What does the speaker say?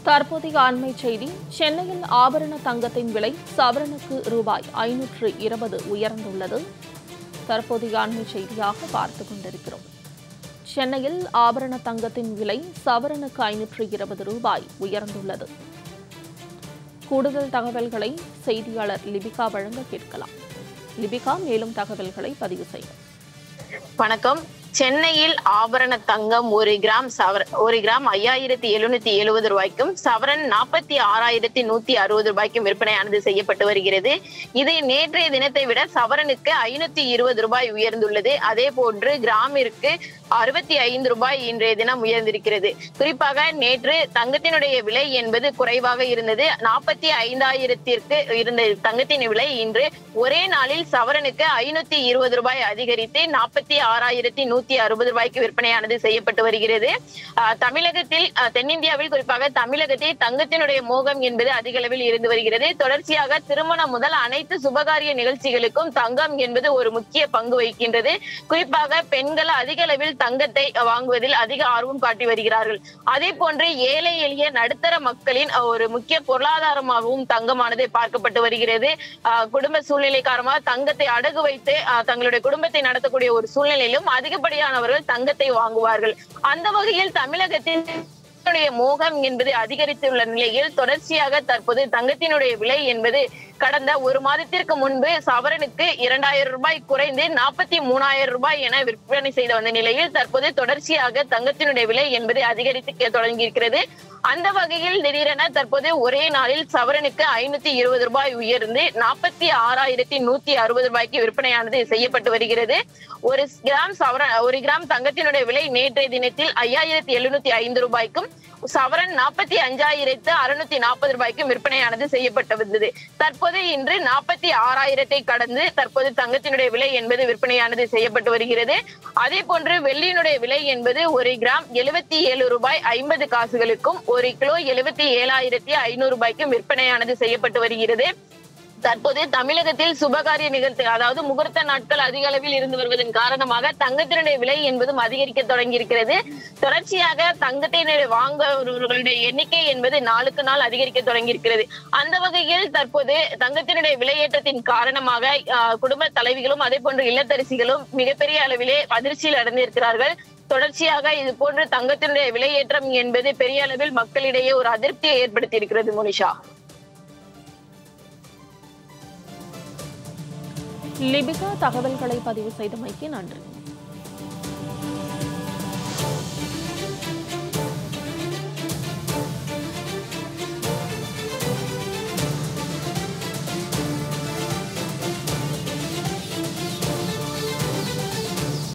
தற்போதைய அண்மை செய்தி சென்னையில் ஆபரண தங்கத்தின் விலை சவரனுக்கு ரூபாய் ஐநூற்று இருபது உயர்ந்துள்ளது தற்போதைய அண்மை செய்தியாக பார்த்து கொண்டிருக்கிறோம் சென்னையில் ஆபரண தங்கத்தின் விலை சவரனுக்கு ஐநூற்று இருபது ரூபாய் உயர்ந்துள்ளது கூடுதல் தகவல்களை செய்தியாளர் லிபிகா வழங்க கேட்கலாம் லிபிகா மேலும் தகவல்களை பதிவு செய்யும் வணக்கம் சென்னையில் ஆபரண தங்கம் ஒரு கிராம் சவர ஒரு கிராம் ஐயாயிரத்தி எழுநூத்தி எழுபது ரூபாய்க்கும் சவரன் நாற்பத்தி ஆறாயிரத்தி நூத்தி அறுபது ரூபாய்க்கும் விற்பனையானது செய்யப்பட்டு வருகிறது இது நேற்றைய தினத்தை விட சவரனுக்கு ஐநூத்தி இருபது ரூபாய் உயர்ந்துள்ளது அதே போன்று கிராமிற்கு அறுபத்தி ஐந்து ரூபாய் இன்றைய தினம் உயர்ந்திருக்கிறது குறிப்பாக நேற்று தங்கத்தினுடைய விலை என்பது குறைவாக இருந்தது நாற்பத்தி ஐந்தாயிரத்திற்கு இருந்த தங்கத்தின் விலை இன்று ஒரே நாளில் சவரனுக்கு ஐநூத்தி இருபது ரூபாய் அதிகரித்து நாற்பத்தி ஆறாயிரத்தி நூத்தி அறுபது ரூபாய்க்கு விற்பனையானது செய்யப்பட்டு வருகிறது ஆஹ் தமிழகத்தில் ஆஹ் தென்னிந்தியாவில் குறிப்பாக தமிழகத்தில் தங்கத்தினுடைய மோகம் என்பது அதிக அளவில் இருந்து வருகிறது தொடர்ச்சியாக திருமணம் முதல் அனைத்து சுபகாரிய நிகழ்ச்சிகளுக்கும் தங்கம் என்பது ஒரு முக்கிய பங்கு வகிக்கின்றது குறிப்பாக பெண்கள் அதிக அளவில் தங்கத்தை வாங்குவதில் அதிக ஆர்வம் காட்டி வருகிறார்கள் அதே போன்று ஏழை எளிய நடுத்தர மக்களின் அஹ், ஒரு முக்கிய பொருளாதாரமாகவும் தங்கமானது பார்க்கப்பட்டு வருகிறது ஆஹ், குடும்ப சூழ்நிலை காரணமாக தங்கத்தை அடகு வைத்து ஆஹ், தங்களுடைய குடும்பத்தை நடத்தக்கூடிய ஒரு சூழ்நிலையிலும் அதிகப்படியானவர்கள் தங்கத்தை வாங்குவார்கள் அந்த வகையில் தமிழகத்தின் தங்கத்தினுடைய மோகம் என்பது அதிகரித்துள்ள நிலையில் தொடர்ச்சியாக தற்போது தங்கத்தினுடைய விலை என்பது கடந்த ஒரு மாதத்திற்கு முன்பு சவரனுக்கு இரண்டாயிரம் ரூபாய் குறைந்து நாற்பத்தி மூணாயிரம் ரூபாய் என விற்பனை செய்து வந்த நிலையில் தற்போது தொடர்ச்சியாக தங்கத்தினுடைய விலை என்பது அதிகரித்து தொடங்கியிருக்கிறது அந்த வகையில் திடீரென தற்போது ஒரே நாளில் சவரனுக்கு ஐநூத்தி இருபது ரூபாய் உயர்ந்து நாற்பத்தி ஆறாயிரத்தி நூத்தி அறுபது ரூபாய்க்கு விற்பனையானது செய்யப்பட்டு வருகிறது ஒரு கிராம் சவர ஒரு கிராம் தங்கத்தினுடைய விலை நேற்றைய தினத்தில் ஐயாயிரத்தி எழுநூத்தி ஐந்து ரூபாய்க்கும் சவரன் நாற்பத்தி அஞ்சாயிரத்து அறுநூத்தி நாற்பது ரூபாய்க்கும் விற்பனையானது செய்யப்பட்டு வந்தது தற்போது இன்று நாற்பத்தி ஆறாயிரத்தை கடந்து தற்போது தங்கத்தினுடைய விலை என்பது விற்பனையானது செய்யப்பட்டு வருகிறது அதே போன்று வெள்ளியினுடைய விலை என்பது ஒரு கிராம் எழுபத்தி ஏழு ரூபாய் ஐம்பது காசுகளுக்கும் ஒரு கிலோ எழுபத்தி ஏழாயிரத்தி ஐநூறு ரூபாய்க்கும் விற்பனையானது செய்யப்பட்டு வருகிறது தற்போது தமிழகத்தில் சுபகாரிய நிகழ்ச்சி அதாவது முகூர்த்த நாட்கள் அதிக அளவில் இருந்து வருவதன் காரணமாக தங்கத்தினுடைய விலை என்பதும் அதிகரிக்க தொடங்கி இருக்கிறது தொடர்ச்சியாக தங்கத்தினை வாங்குபவர்களுடைய எண்ணிக்கை என்பது நாளுக்கு நாள் அதிகரிக்க தொடங்கி இருக்கிறது அந்த வகையில் தற்போது தங்கத்தினுடைய விலையேற்றத்தின் காரணமாக ஆஹ், குடும்ப தலைவிகளும் அதே போன்று இல்லத்தரசிகளும் மிகப்பெரிய அளவிலே அதிர்ச்சியில் அடைந்திருக்கிறார்கள் தொடர்ச்சியாக இது போன்று தங்கத்தினுடைய விலையேற்றம் என்பது பெரிய அளவில் மக்களிடையே ஒரு அதிருப்தியை ஏற்படுத்தி இருக்கிறது மோனிஷா லிபிகா தகவல்களை பதிவு செய்தமைக்கு நன்றி